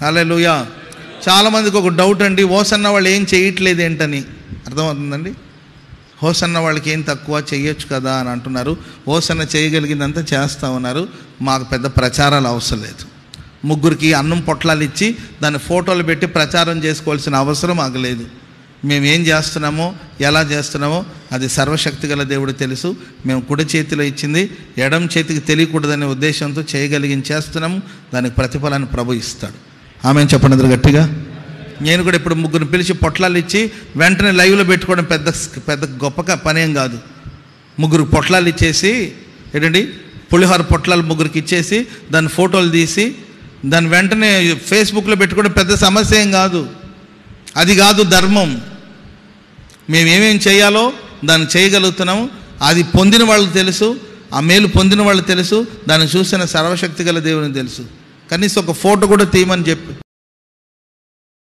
హల్లెలూయా చాలామందికి ఒక డౌట్ అండి ఓసన్న వాళ్ళు ఏం చేయట్లేదు ఏంటని అర్థమవుతుందండి హోసన్న వాళ్ళకి ఏం తక్కువ చేయొచ్చు కదా అని అంటున్నారు హోసన్న చేయగలిగిందంతా చేస్తూ ఉన్నారు మాకు పెద్ద ప్రచారాలు అవసరం లేదు ముగ్గురికి అన్నం పొట్లాలు ఇచ్చి దాని ఫోటోలు పెట్టి ప్రచారం చేసుకోవాల్సిన అవసరం మాకు లేదు మేము ఏం చేస్తున్నామో ఎలా చేస్తున్నామో అది సర్వశక్తి గల దేవుడు తెలుసు మేము కుడి చేతిలో ఇచ్చింది ఎడం చేతికి తెలియకూడదనే ఉద్దేశంతో చేయగలిగింది చేస్తున్నాము దానికి ప్రతిఫలాన్ని ప్రభు ఇస్తాడు ఆమె చెప్పండి అందరు గట్టిగా నేను కూడా ఇప్పుడు ముగ్గురు పిలిచి పొట్లాలు ఇచ్చి వెంటనే లైవ్లో పెట్టుకోవడం పెద్ద పెద్ద గొప్ప క- పనేం కాదు ముగ్గురు పొట్లాలు ఇచ్చేసి ఏంటండి పులిహోర పొట్లాలు ముగ్గురికి ఇచ్చేసి దాని ఫోటోలు తీసి దాని వెంటనే ఫేస్బుక్లో పెట్టుకోవడం పెద్ద సమస్య ఏం కాదు అది కాదు ధర్మం మేము ఏమేం చేయాలో దాన్ని చేయగలుగుతున్నాము అది పొందిన వాళ్ళకి తెలుసు ఆ మేలు పొందిన వాళ్ళకి తెలుసు దాన్ని చూసిన సర్వశక్తి గల దేవుని తెలుసు కనీసం ఒక ఫోటో కూడా తీయమని చెప్పి